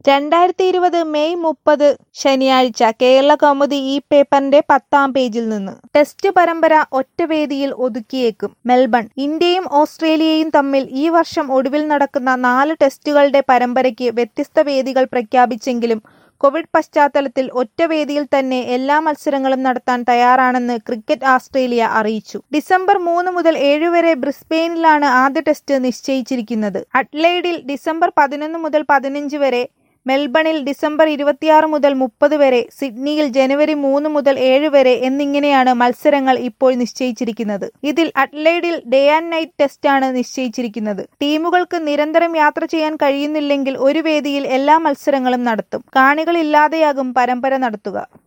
രണ്ടായിരത്തി ഇരുപത് മെയ് മുപ്പത് ശനിയാഴ്ച കേരള കൗമുദി ഈ പേപ്പറിന്റെ പത്താം പേജിൽ നിന്ന് ടെസ്റ്റ് പരമ്പര ഒറ്റവേദിയിൽ ഒതുക്കിയേക്കും മെൽബൺ ഇന്ത്യയും ഓസ്ട്രേലിയയും തമ്മിൽ ഈ വർഷം ഒടുവിൽ നടക്കുന്ന നാല് ടെസ്റ്റുകളുടെ പരമ്പരയ്ക്ക് വ്യത്യസ്ത വേദികൾ പ്രഖ്യാപിച്ചെങ്കിലും കോവിഡ് പശ്ചാത്തലത്തിൽ ഒറ്റവേദിയിൽ തന്നെ എല്ലാ മത്സരങ്ങളും നടത്താൻ തയ്യാറാണെന്ന് ക്രിക്കറ്റ് ഓസ്ട്രേലിയ അറിയിച്ചു ഡിസംബർ മൂന്ന് മുതൽ ഏഴ് വരെ ബ്രിസ്ബെയിനിലാണ് ആദ്യ ടെസ്റ്റ് നിശ്ചയിച്ചിരിക്കുന്നത് അഡ്ലൈഡിൽ ഡിസംബർ പതിനൊന്ന് മുതൽ പതിനഞ്ച് വരെ മെൽബണിൽ ഡിസംബർ ഇരുപത്തിയാറ് മുതൽ മുപ്പത് വരെ സിഡ്നിയിൽ ജനുവരി മൂന്ന് മുതൽ ഏഴ് വരെ എന്നിങ്ങനെയാണ് മത്സരങ്ങൾ ഇപ്പോൾ നിശ്ചയിച്ചിരിക്കുന്നത് ഇതിൽ അഡ്ലൈഡിൽ ഡേ ആൻഡ് നൈറ്റ് ടെസ്റ്റാണ് നിശ്ചയിച്ചിരിക്കുന്നത് ടീമുകൾക്ക് നിരന്തരം യാത്ര ചെയ്യാൻ കഴിയുന്നില്ലെങ്കിൽ ഒരു വേദിയിൽ എല്ലാ മത്സരങ്ങളും നടത്തും കാണികളില്ലാതെയാകും പരമ്പര നടത്തുക